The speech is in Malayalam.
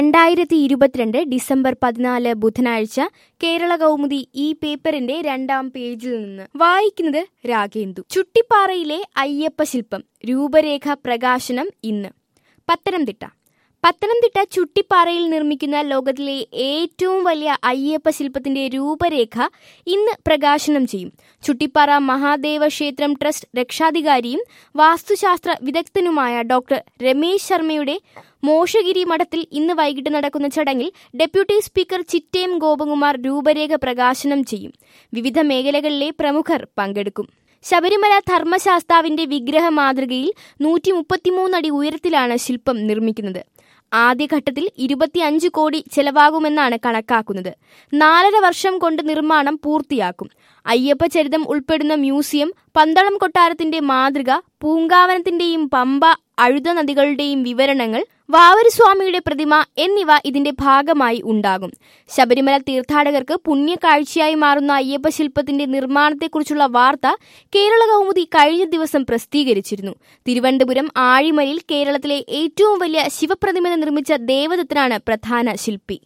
രണ്ടായിരത്തി ഇരുപത്തിരണ്ട് ഡിസംബർ പതിനാല് ബുധനാഴ്ച കേരള കൗമുദി ഈ പേപ്പറിന്റെ രണ്ടാം പേജിൽ നിന്ന് വായിക്കുന്നത് രാഗേന്ദു ചുട്ടിപ്പാറയിലെ അയ്യപ്പ ശില്പം രൂപരേഖ പ്രകാശനം ഇന്ന് പത്തനംതിട്ട പത്തനംതിട്ട ചുട്ടിപ്പാറയിൽ നിർമ്മിക്കുന്ന ലോകത്തിലെ ഏറ്റവും വലിയ അയ്യപ്പ ശില്പത്തിന്റെ രൂപരേഖ ഇന്ന് പ്രകാശനം ചെയ്യും ചുട്ടിപ്പാറ മഹാദേവ ക്ഷേത്രം ട്രസ്റ്റ് രക്ഷാധികാരിയും വാസ്തുശാസ്ത്ര വിദഗ്ധനുമായ ഡോക്ടർ രമേശ് ശർമ്മയുടെ മോശഗിരി മഠത്തിൽ ഇന്ന് വൈകിട്ട് നടക്കുന്ന ചടങ്ങിൽ ഡെപ്യൂട്ടി സ്പീക്കർ ചിറ്റേം ഗോപകുമാർ രൂപരേഖ പ്രകാശനം ചെയ്യും വിവിധ മേഖലകളിലെ പ്രമുഖർ പങ്കെടുക്കും ശബരിമല ധർമ്മശാസ്താവിന്റെ വിഗ്രഹ മാതൃകയിൽ നൂറ്റി മുപ്പത്തിമൂന്നടി ഉയരത്തിലാണ് ശില്പം നിർമ്മിക്കുന്നത് ആദ്യഘട്ടത്തിൽ ഇരുപത്തിയഞ്ച് കോടി ചെലവാകുമെന്നാണ് കണക്കാക്കുന്നത് നാലര വർഷം കൊണ്ട് നിർമ്മാണം പൂർത്തിയാക്കും അയ്യപ്പ ചരിതം ഉൾപ്പെടുന്ന മ്യൂസിയം പന്തളം കൊട്ടാരത്തിന്റെ മാതൃക പൂങ്കാവനത്തിന്റെയും പമ്പ അഴുത നദികളുടെയും വിവരണങ്ങൾ വാവരുസ്വാമിയുടെ പ്രതിമ എന്നിവ ഇതിന്റെ ഭാഗമായി ഉണ്ടാകും ശബരിമല തീർത്ഥാടകർക്ക് പുണ്യകാഴ്ചയായി മാറുന്ന അയ്യപ്പ ശില്പത്തിന്റെ നിർമ്മാണത്തെക്കുറിച്ചുള്ള വാർത്ത കേരള കൗമുദി കഴിഞ്ഞ ദിവസം പ്രസിദ്ധീകരിച്ചിരുന്നു തിരുവനന്തപുരം ആഴിമലയിൽ കേരളത്തിലെ ഏറ്റവും വലിയ ശിവപ്രതിമ നിർമ്മിച്ച ദേവദത്തനാണ് പ്രധാന ശില്പി